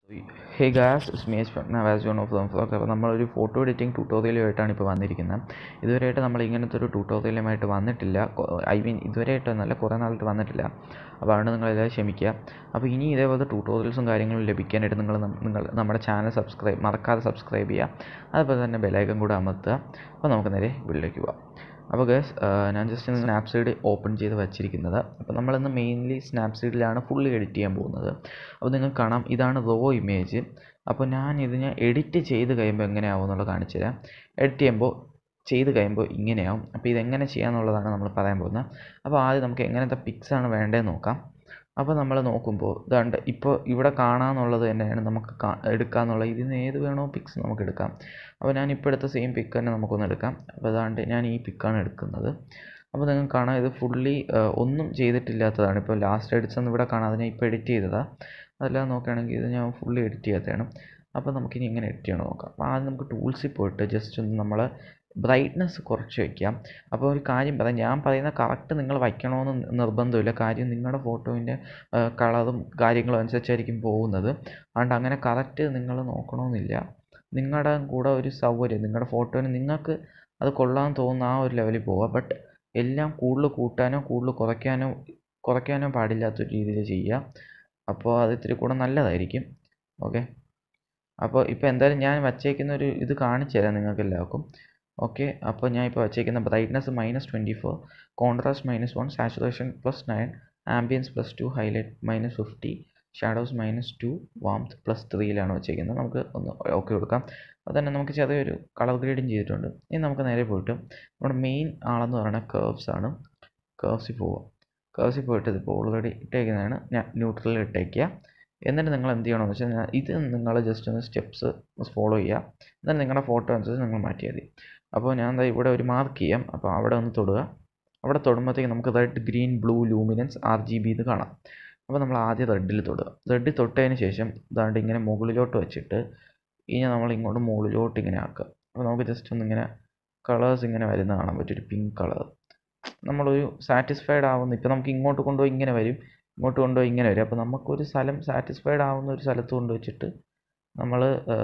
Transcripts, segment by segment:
ഹേ guys സ്മേഷ് Navas John of Flock അപ്പോൾ നമ്മളൊരു ഫോട്ടോ എഡിറ്റിംഗ് ട്യൂട്ടോറിയലുമായിട്ടാണ് ഇപ്പോൾ വന്നിരിക്കുന്നത് ഇതുവരെയായിട്ട് നമ്മൾ ഇങ്ങനത്തെ ഒരു ട്യൂട്ടോറിയലുമായിട്ട് വന്നിട്ടില്ല ഐ മീൻ ഇതുവരെയായിട്ടൊന്നല്ല കുറേ നാളായിട്ട് വന്നിട്ടില്ല അപ്പോൾ അതുകൊണ്ട് നിങ്ങളെല്ലാവരും ക്ഷമിക്കുക അപ്പോൾ ഇനി ഇതേപോലത്തെ ട്യൂട്ടോറിയൽസും കാര്യങ്ങളും ലഭിക്കാനായിട്ട് നിങ്ങൾ നിങ്ങൾ നമ്മുടെ ചാനൽ സബ്സ്ക്രൈബ് മറക്കാതെ സബ്സ്ക്രൈബ് ചെയ്യുക അതുപോലെ തന്നെ ബെലൈക്കൺ കൂടെ അമർത്തുക അപ്പോൾ നമുക്ക് നേരെ വീട്ടിലേക്ക് പോവാം അപ്പോൾ ഗേസ് ഞാൻ ജസ്റ്റ് ഇന്ന് സ്നാപ്സീഡ് ഓപ്പൺ ചെയ്ത് വച്ചിരിക്കുന്നത് അപ്പോൾ നമ്മളിന്ന് മെയിൻലി സ്നാപ്സീഡിലാണ് ഫുള്ളി എഡിറ്റ് ചെയ്യാൻ പോകുന്നത് അപ്പോൾ നിങ്ങൾക്ക് കാണാം ഇതാണ് റോ ഇമേജ് അപ്പോൾ ഞാൻ ഇതിനെ എഡിറ്റ് ചെയ്ത് കഴിയുമ്പോൾ എങ്ങനെയാവും എന്നുള്ളത് കാണിച്ചു തരാം എഡിറ്റ് ചെയ്യുമ്പോൾ ചെയ്ത് കഴിയുമ്പോൾ ഇങ്ങനെയാവും അപ്പോൾ ഇതെങ്ങനെ ചെയ്യാമെന്നുള്ളതാണ് നമ്മൾ പറയാൻ പോകുന്നത് അപ്പോൾ ആദ്യം നമുക്ക് എങ്ങനത്തെ പിക്സ് ആണ് വേണ്ടതെന്ന് നോക്കാം അപ്പോൾ നമ്മൾ നോക്കുമ്പോൾ ഇതാണ്ട് ഇപ്പോൾ ഇവിടെ കാണാമെന്നുള്ളത് തന്നെയാണ് നമുക്ക് എടുക്കാമെന്നുള്ള ഇതിൽ നിന്ന് ഏത് വേണോ പിക്സ് നമുക്ക് എടുക്കാം അപ്പോൾ ഞാൻ ഇപ്പോൾ എടുത്ത സെയിം പിക്ക് തന്നെ നമുക്കൊന്ന് എടുക്കാം അപ്പോൾ അതാണ്ട് ഞാൻ ഈ പിക്കാണ് എടുക്കുന്നത് അപ്പോൾ നിങ്ങൾക്ക് കാണാം ഇത് ഫുള്ളി ഒന്നും ചെയ്തിട്ടില്ലാത്തതാണ് ഇപ്പോൾ ലാസ്റ്റ് എഡിറ്റ്സ് ഇവിടെ കാണാം അത് ഞാൻ ഇപ്പോൾ എഡിറ്റ് ചെയ്തതാണ് അതല്ലാതെ നോക്കുകയാണെങ്കിൽ ഇത് ഞാൻ ഫുള്ളി എഡിറ്റ് ചെയ്യാത്തതാണ് അപ്പോൾ നമുക്കിനി എങ്ങനെ എഡിറ്റ് ചെയ്യണം നോക്കാം അപ്പോൾ ആദ്യം നമുക്ക് ടൂൾസിൽ പോയിട്ട് ജസ്റ്റ് ഒന്ന് നമ്മൾ ബ്രൈറ്റ്നസ് കുറച്ച് വയ്ക്കാം അപ്പോൾ ഒരു കാര്യം പറയാം ഞാൻ പറയുന്ന കറക്റ്റ് നിങ്ങൾ വയ്ക്കണമെന്ന് നിർബന്ധമില്ല കാര്യം നിങ്ങളുടെ ഫോട്ടോവിൻ്റെ കളറും കാര്യങ്ങളും അനുസരിച്ചായിരിക്കും പോകുന്നത് അതുകൊണ്ട് അങ്ങനെ കറക്റ്റ് നിങ്ങൾ നോക്കണമെന്നില്ല നിങ്ങളുടെ കൂടെ ഒരു സൗകര്യം നിങ്ങളുടെ ഫോട്ടോന് നിങ്ങൾക്ക് അത് കൊള്ളാൻ തോന്നുന്ന ആ ഒരു ലെവലിൽ പോവുക ബട്ട് എല്ലാം കൂടുതൽ കൂട്ടാനോ കൂടുതൽ കുറയ്ക്കാനോ കുറയ്ക്കാനോ പാടില്ലാത്തൊരു രീതിയിൽ ചെയ്യുക അപ്പോൾ അത് ഇത്തിരി കൂടെ നല്ലതായിരിക്കും ഓക്കെ അപ്പോൾ ഇപ്പോൾ എന്തായാലും ഞാൻ വച്ചേക്കുന്ന ഒരു ഇത് കാണിച്ചു തരാം നിങ്ങൾക്ക് എല്ലാവർക്കും ഓക്കെ അപ്പോൾ ഞാൻ ഇപ്പോൾ വച്ചേക്കുന്ന brightness minus twenty four contrast minus one saturation plus nine ambiance plus two highlight minus fifty shadows minus two warmth plus ത്രീയിലാണ് വെച്ചേക്കുന്നത് നമുക്ക് ഒന്ന് ഓക്കെ കൊടുക്കാം അപ്പോൾ തന്നെ നമുക്ക് ചെറിയൊരു കളർ ഗ്രേഡിങ് ചെയ്തിട്ടുണ്ട് ഇനി നമുക്ക് നേരെ പോയിട്ട് നമ്മുടെ മെയിൻ ആളെന്ന് പറയുന്നത് കേർവ്സ് ആണ് കേർവ്സിൽ പോവുക കേർവ്സിൽ പോയിട്ട് ഇതിപ്പോൾ ഓൾറെഡി ഇട്ടേക്കുന്നതാണ് ഞാൻ ന്യൂട്രലിൽ ഇട്ടേക്കുക എന്നിട്ട് നിങ്ങൾ എന്ത് ചെയ്യണമെന്ന് വെച്ചാൽ ഇത് നിങ്ങൾ ജസ്റ്റ് ഒന്ന് സ്റ്റെപ്സ് ഫോളോ ചെയ്യുക എന്നിട്ട് നിങ്ങളുടെ ഫോട്ടോ അനുസരിച്ച് നിങ്ങൾ മാറ്റിയാൽ മതി അപ്പോൾ ഞാൻ എന്താ ഇവിടെ ഒരു മാർക്ക് ചെയ്യാം അപ്പോൾ അവിടെ ഒന്ന് തൊടുക അവിടെ തൊടുമ്പോഴത്തേക്ക് നമുക്ക് red green blue luminance R G B ഇത് കാണാം അപ്പോൾ നമ്മൾ ആദ്യം റെഡിൽ തൊടുക റെഡിൽ തൊട്ടതിന് ശേഷം ഇതാണ്ട് ഇങ്ങനെ മുകളിലോട്ട് വെച്ചിട്ട് ഇനി നമ്മൾ ഇങ്ങോട്ട് മുകളിലോട്ട് ഇങ്ങനെ ആക്കുക അപ്പോൾ നമുക്ക് ജസ്റ്റ് ഒന്ന് ഇങ്ങനെ കളേഴ്സ് ഇങ്ങനെ വരുന്ന കാണാൻ പറ്റും ഒരു പിങ്ക് കളർ നമ്മളൊരു സാറ്റിസ്ഫൈഡ് ആവുന്ന ഇപ്പോൾ നമുക്ക് ഇങ്ങോട്ട് കൊണ്ടുപോയി ഇങ്ങനെ വരും ഇങ്ങോട്ട് കൊണ്ടുപോയി ഇങ്ങനെ വരും അപ്പോൾ നമുക്കൊരു സ്ഥലം സാറ്റിസ്ഫൈഡ് ആവുന്ന ഒരു സ്ഥലത്ത് കൊണ്ടുവച്ചിട്ട് നമ്മൾ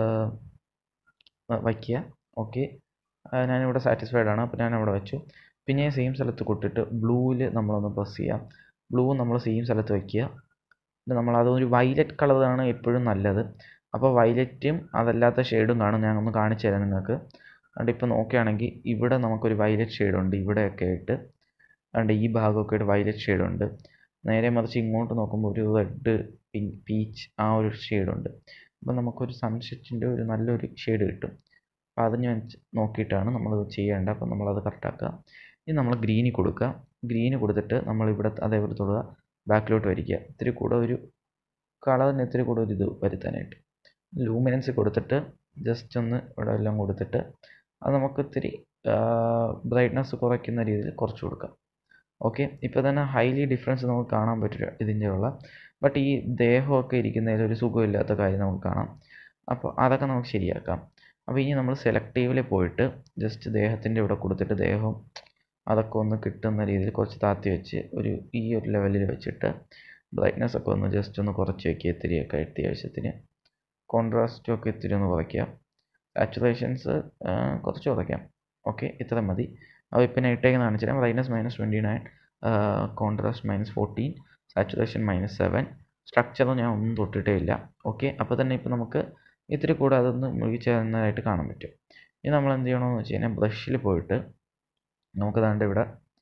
വയ്ക്കുക ഓക്കെ ഞാനിവിടെ സാറ്റിസ്ഫൈഡ് ആണ് അപ്പോൾ ഞാൻ അവിടെ വെച്ചു പിന്നെ സെയിം സ്ഥലത്ത് കൊട്ടിട്ട് ബ്ലൂവിൽ നമ്മളൊന്ന് പ്രസ് ചെയ്യാം ബ്ലൂ നമ്മൾ സെയിം സ്ഥലത്ത് വയ്ക്കുക എന്നിട്ട് നമ്മൾ അതൊരു വൈലറ്റ് കളറാണ് എപ്പോഴും നല്ലത് അപ്പോൾ വൈലറ്റും അതല്ലാത്ത ഷെയ്ഡും കാണും ഞാൻ ഒന്ന് കാണിച്ചു തരാം നിങ്ങൾക്ക് അതുകൊണ്ട് ഇപ്പോൾ നോക്കുകയാണെങ്കിൽ ഇവിടെ നമുക്കൊരു വൈലറ്റ് ഷെയ്ഡുണ്ട് ഇവിടെയൊക്കെ ആയിട്ട് അതുകൊണ്ട് ഈ ഭാഗമൊക്കെ ആയിട്ട് വൈലറ്റ് ഷെയ്ഡുണ്ട് നേരെ മറിച്ച് ഇങ്ങോട്ട് നോക്കുമ്പോൾ ഒരു റെഡ് പിങ്ക് പീച്ച് ആ ഒരു ഷെയ്ഡുണ്ട് അപ്പോൾ നമുക്കൊരു സൺസെറ്റിൻ്റെ ഒരു നല്ലൊരു ഷെയ്ഡ് കിട്ടും അപ്പോൾ അതിന് നോക്കിയിട്ടാണ് നമ്മളത് ചെയ്യേണ്ടത് അപ്പോൾ നമ്മളത് കറക്റ്റാക്കുക ഇനി നമ്മൾ ഗ്രീനി കൊടുക്കുക ഗ്രീന് കൊടുത്തിട്ട് നമ്മൾ ഇവിടെ അതേപോലെ തൊടുക ബാക്കിലോട്ട് വരിക്കുക ഇത്തിരി കൂടെ ഒരു കളറിന് ഇത്തിരി കൂടെ ഒരു ഇത് വരുത്താനായിട്ട് ലൂമിനൻസ് കൊടുത്തിട്ട് ജസ്റ്റ് ഒന്ന് ഇവിടെ എല്ലാം കൊടുത്തിട്ട് അത് നമുക്ക് ഇത്തിരി ബ്രൈറ്റ്നസ് കുറയ്ക്കുന്ന രീതിയിൽ കുറച്ച് കൊടുക്കാം ഓക്കെ ഇപ്പോൾ തന്നെ ഹൈലി ഡിഫറൻസ് നമുക്ക് കാണാൻ പറ്റില്ല ഇതിൻ്റെ ഉള്ള ബട്ട് ഈ ദേഹമൊക്കെ ഇരിക്കുന്നതിൽ ഒരു സുഖമില്ലാത്ത കാര്യം നമുക്ക് കാണാം അപ്പോൾ അതൊക്കെ നമുക്ക് ശരിയാക്കാം അപ്പോൾ ഇനി നമ്മൾ സെലക്റ്റീവിൽ പോയിട്ട് ജസ്റ്റ് ദേഹത്തിൻ്റെ ഇവിടെ കൊടുത്തിട്ട് ദേഹം അതൊക്കെ ഒന്ന് കിട്ടുന്ന രീതിയിൽ കുറച്ച് താത്തി വെച്ച് ഒരു ഈ ഒരു ലെവലിൽ വെച്ചിട്ട് ബ്രൈറ്റ്നസ് ഒക്കെ ഒന്ന് ജസ്റ്റ് ഒന്ന് കുറച്ച് വയ്ക്കുക ഇത്തിരിയൊക്കെ അത്യാവശ്യത്തിന് കോൺട്രാസ്റ്റും ഒക്കെ ഇത്തിരി ഒന്ന് കുറയ്ക്കുക സാച്ചുറേഷൻസ് കുറച്ച് കുറയ്ക്കാം ഓക്കെ ഇത്ര മതി അപ്പോൾ ഇപ്പം ഞാൻ ഇട്ടേക്ക് കാണിച്ചു തരാം brightness minus twenty nine contrast minus fourteen saturation minus seven structure ഞാൻ ഒന്നും തൊട്ടിട്ടേ ഇല്ല ഓക്കെ അപ്പോൾ തന്നെ ഇപ്പോൾ നമുക്ക് ഇത്തിരി കൂടെ അതൊന്ന് മുഴുകിച്ചേർന്നതായിട്ട് കാണാൻ പറ്റും ഇനി നമ്മൾ എന്ത് ചെയ്യണമെന്ന് വെച്ച് കഴിഞ്ഞാൽ ബ്രഷിൽ പോയിട്ട് നമുക്ക് ദാണ്ട് ഇവിടെ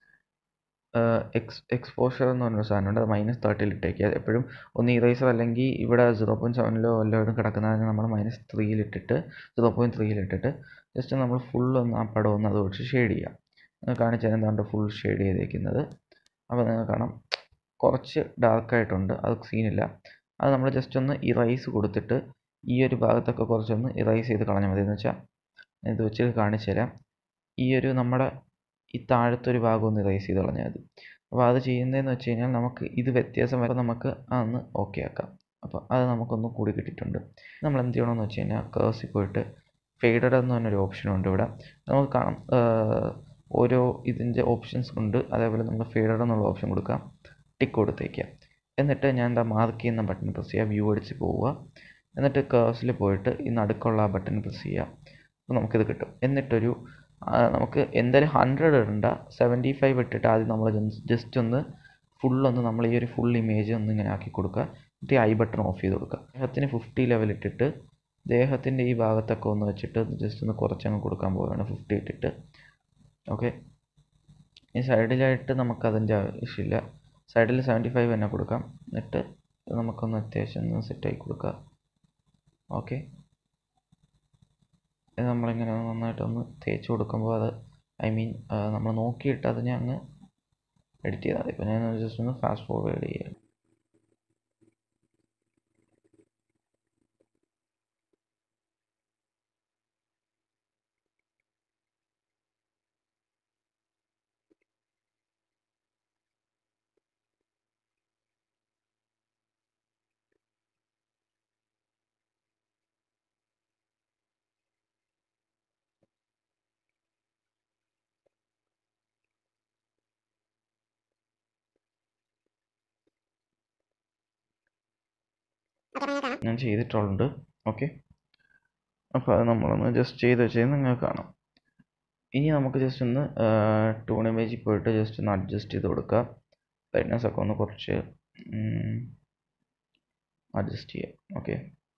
എക്സ് എക്സ്പോഷർ എന്ന് പറഞ്ഞൊരു സാധനമുണ്ട് അത് മൈനസ് തേർട്ടിയിൽ ഇട്ടേക്കുക എപ്പോഴും ഒന്ന് ഇറേസർ അല്ലെങ്കിൽ ഇവിടെ സീറോ പോയിൻറ്റ് സെവനിലോ വല്ലതും കിടക്കുന്നതിന് നമ്മൾ മൈനസ് ത്രീയിൽ ഇട്ടിട്ട് സീറോ പോയിൻറ്റ് ത്രീയിൽ ഇട്ടിട്ട് ജസ്റ്റ് നമ്മൾ ഫുൾ ഒന്ന് ആ പടം ഒന്ന് അത് വെച്ച് ഷെയ്ഡ് ചെയ്യാം നിങ്ങൾ കാണിച്ചു തരാം എന്താണ്ട് ഫുൾ ഷെയ്ഡ് ചെയ്തേക്കുന്നത് അപ്പോൾ നിങ്ങൾ കാണാം കുറച്ച് ഡാർക്കായിട്ടുണ്ട് അത് സീനില്ല അത് നമ്മൾ ജസ്റ്റ് ഒന്ന് ഇറൈസ് കൊടുത്തിട്ട് ഈ ഒരു ഭാഗത്തൊക്കെ കുറച്ചൊന്ന് ഇറൈസ് ചെയ്ത് കളഞ്ഞാൽ മതി എന്ന് വെച്ചാൽ ഇത് വെച്ച് കാണിച്ചു തരാം ഈ ഒരു നമ്മുടെ ഈ താഴത്തൊരു ഭാഗം ഒന്ന് ഇറൈസ് ചെയ്ത് കളഞ്ഞാൽ മതി അപ്പോൾ അത് ചെയ്യുന്നതെന്ന് വെച്ച് കഴിഞ്ഞാൽ നമുക്ക് ഇത് വ്യത്യാസം വരെ നമുക്ക് അതൊന്ന് ഓക്കെ ആക്കാം അപ്പോൾ അത് നമുക്കൊന്ന് കൂടി കിട്ടിയിട്ടുണ്ട് നമ്മൾ എന്ത് ചെയ്യണമെന്ന് വെച്ച് കഴിഞ്ഞാൽ കേഴ്സിൽ പോയിട്ട് ഫെയ്ഡഡ് എന്ന് പറഞ്ഞൊരു ഓപ്ഷനുണ്ട് ഇവിടെ നമുക്ക് കാണാം ഓരോ ഇതിൻ്റെ ഓപ്ഷൻസ് ഉണ്ട് അതേപോലെ നമ്മൾ ഫെയ്ഡഡ് എന്നുള്ള ഓപ്ഷൻ കൊടുക്കാം ടിക്ക് കൊടുത്തേക്കുക എന്നിട്ട് ഞാൻ എന്താ മാർക്ക് ചെയ്യുന്ന ബട്ടൺ പ്രസ് ചെയ്യുക വ്യൂ അടിച്ച് പോവുക എന്നിട്ട് കേഴ്സിൽ പോയിട്ട് ഈ നടുക്കുള്ള ആ ബട്ടൺ പ്രസ് ചെയ്യുക അപ്പോൾ നമുക്കിത് കിട്ടും എന്നിട്ടൊരു നമുക്ക് എന്തായാലും ഹൺഡ്രഡ് ഇടണ്ട സെവൻറ്റി ഫൈവ് ഇട്ടിട്ട് ആദ്യം നമ്മൾ ജസ്റ്റ് ഒന്ന് ഫുള്ളൊന്ന് നമ്മൾ ഈ ഒരു ഫുൾ ഇമേജ് ഒന്ന് ഇങ്ങനെ ആക്കി കൊടുക്കുക എന്നിട്ട് ഐ ബട്ടൺ ഓഫ് ചെയ്ത് കൊടുക്കുക ദേഹത്തിന് ഫിഫ്റ്റി ലെവൽ ഇട്ടിട്ട് ദേഹത്തിൻ്റെ ഈ ഭാഗത്തൊക്കെ ഒന്ന് വെച്ചിട്ട് ജസ്റ്റ് ഒന്ന് കുറച്ചങ്ങ് കൊടുക്കാൻ പോവുകയാണ് ഫിഫ്റ്റി ഇട്ടിട്ട് ഓക്കെ ഈ സൈഡിലായിട്ട് നമുക്കതിൻ്റെ ആവശ്യമില്ല സൈഡിൽ സെവൻറ്റി ഫൈവ് തന്നെ കൊടുക്കാം എന്നിട്ട് നമുക്കൊന്ന് അത്യാവശ്യം ഒന്ന് സെറ്റാക്കി കൊടുക്കുക ഓക്കെ ഇത് നമ്മളിങ്ങനെ നന്നായിട്ടൊന്ന് തേച്ച് കൊടുക്കുമ്പോൾ അത് ഐ മീൻ നമ്മൾ നോക്കിയിട്ട് അതിനെ അങ്ങ് എഡിറ്റ് ചെയ്താൽ മതി ഇപ്പോൾ ഞാൻ ജസ്റ്റ് ഒന്ന് ഫാസ്റ്റ് ഫോർവേഡ് ചെയ്യാം ഞാൻ ചെയ്തിട്ടുണ്ട് ഓക്കെ അപ്പോൾ അത് നമ്മളൊന്ന് ജസ്റ്റ് ചെയ്ത് വെച്ചത് നിങ്ങൾക്ക് കാണാം ഇനി നമുക്ക് ജസ്റ്റ് ഒന്ന് ടൂൺ ഇമേജിൽ പോയിട്ട് ജസ്റ്റ് ഒന്ന് അഡ്ജസ്റ്റ് ചെയ്ത് കൊടുക്കുക ബ്രൈറ്റ്നസ് ഒക്കെ ഒന്ന് കുറച്ച് അഡ്ജസ്റ്റ് ചെയ്യാം ഓക്കെ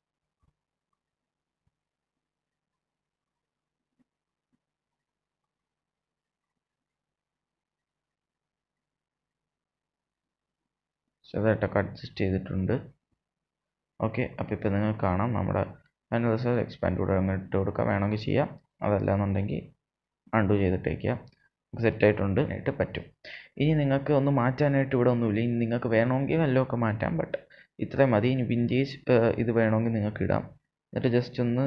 ചെറുതായിട്ടൊക്കെ അഡ്ജസ്റ്റ് ചെയ്തിട്ടുണ്ട് ഓക്കെ അപ്പോൾ ഇപ്പോൾ നിങ്ങൾക്ക് കാണാം നമ്മുടെ അതിന് റിസൾട്ട് എക്സ്പാൻഡ് കൂടെ അങ്ങ് ഇട്ട് കൊടുക്കാം വേണമെങ്കിൽ ചെയ്യാം അതല്ല എന്നുണ്ടെങ്കിൽ അൺഡു ചെയ്തിട്ടേക്കുക സെറ്റ് ആയിട്ടുണ്ട് ആയിട്ട് പറ്റും ഇനി നിങ്ങൾക്ക് ഒന്ന് മാറ്റാനായിട്ട് ഇവിടെ ഒന്നുമില്ല ഇനി നിങ്ങൾക്ക് വേണമെങ്കിൽ വല്ലതൊക്കെ മാറ്റാം ബട്ട് ഇത്രയും മതി ഇനി വിൻറ്റേജ് ഇത് വേണമെങ്കിൽ നിങ്ങൾക്ക് ഇടാം എന്നിട്ട് ജസ്റ്റ് ഒന്ന്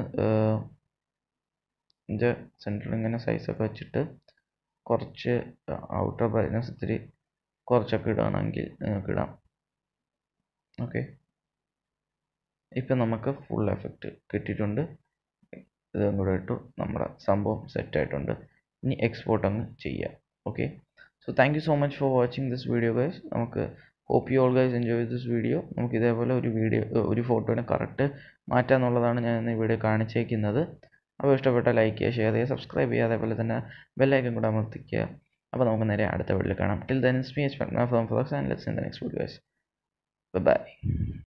ഇതിൻ്റെ സെൻറ്ററിൽ ഇങ്ങനെ സൈസൊക്കെ വെച്ചിട്ട് കുറച്ച് ഔട്ടർ ബ്രൈറ്റ്നസ് ഇത്തിരി കുറച്ചൊക്കെ ഇടുകയാണെങ്കിൽ നിങ്ങൾക്ക് ഇടാം ഓക്കെ ഇപ്പം നമുക്ക് ഫുൾ എഫക്റ്റ് കിട്ടിയിട്ടുണ്ട് ഇതും കൂടെ ഇട്ടു നമ്മുടെ സംഭവം സെറ്റ് ആയിട്ടുണ്ട് ഇനി എക്സ്പോർട്ട് അങ്ങ് ചെയ്യാം okay so thank you so much for watching this video guys നമുക്ക് hope you all guys enjoy this video നമുക്ക് ഇതേപോലെ ഒരു വീഡിയോ ഒരു ഫോട്ടോനെ കറക്റ്റ് മാറ്റുക എന്നുള്ളതാണ് ഞാൻ ഇന്ന് ഇവിടെ കാണിച്ചേക്കുന്നത് അപ്പോൾ ഇഷ്ടപ്പെട്ട ലൈക്ക് ചെയ്യുക ഷെയർ ചെയ്യുക സബ്സ്ക്രൈബ് ചെയ്യുക അതേപോലെ തന്നെ ബെല്ലൈക്കൻ കൂടെ അമർത്തിക്കുക അപ്പോൾ നമുക്ക് നേരെ അടുത്ത വീഡിയോയിൽ കാണാം till then it's me from Flocks and let's in the next videos by